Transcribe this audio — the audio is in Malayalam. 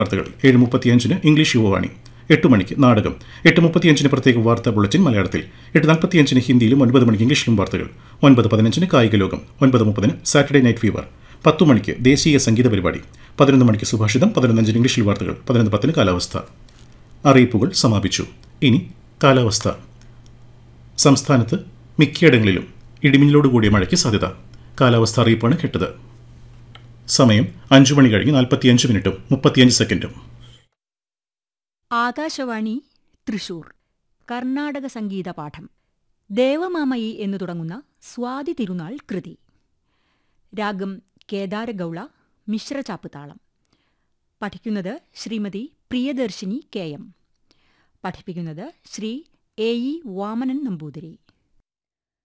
വാർത്തകൾ ഏഴ് മുപ്പത്തിയഞ്ചിന് ഇംഗ്ലീഷ് യുവവാണി എട്ട് മണിക്ക് നാടകം എട്ട് മുപ്പത്തിയഞ്ചിന് പ്രത്യേക വാർത്താ ബുള്ളറ്റിൻ മലയാളത്തിൽ എട്ട് നാൽപ്പത്തിയഞ്ചിന് ഹിന്ദിയിലും ഒൻപത് മണിക്ക് ഇംഗ്ലീഷിലും വാർത്തകൾ ഒൻപത് പതിനഞ്ചിന് കായിക ലോകം ഒൻപത് മുപ്പതിന് സാറ്റർഡേ നൈറ്റ് ഫീവർ പത്തു മണിക്ക് ദേശീയ സംഗീത പരിപാടി പതിനൊന്ന് മണിക്ക് സുഭാഷിതം പതിനൊന്നഞ്ചിന് ഇംഗ്ലീഷിൽ വാർത്തകൾ പതിനൊന്ന് പത്തിന് കാലാവസ്ഥ അറിയിപ്പുകൾ സമാപിച്ചു ഇനി കാലാവസ്ഥ സംസ്ഥാനത്ത് മിക്കയിടങ്ങളിലും ഇടിമിന്നലോടുകൂടിയ മഴയ്ക്ക് സാധ്യത കാലാവസ്ഥ അറിയിപ്പാണ് കേട്ടത് സമയം അഞ്ചു മണി കഴിഞ്ഞ് നാൽപ്പത്തിയഞ്ച് മിനിറ്റും മുപ്പത്തിയഞ്ച് സെക്കൻഡും ആകാശവാണി തൃശൂർ കർണാടക സംഗീത പാഠം ദേവമാമയി എന്നു തുടങ്ങുന്ന സ്വാതി തിരുനാൾ കൃതി രാഗം കേദാരഗൗള മിശ്രചാപ്പ് താളം പഠിക്കുന്നത് ശ്രീമതി പ്രിയദർശിനി കെ എം പഠിപ്പിക്കുന്നത് ശ്രീ എ ഇ വാമനൻ നമ്പൂതിരി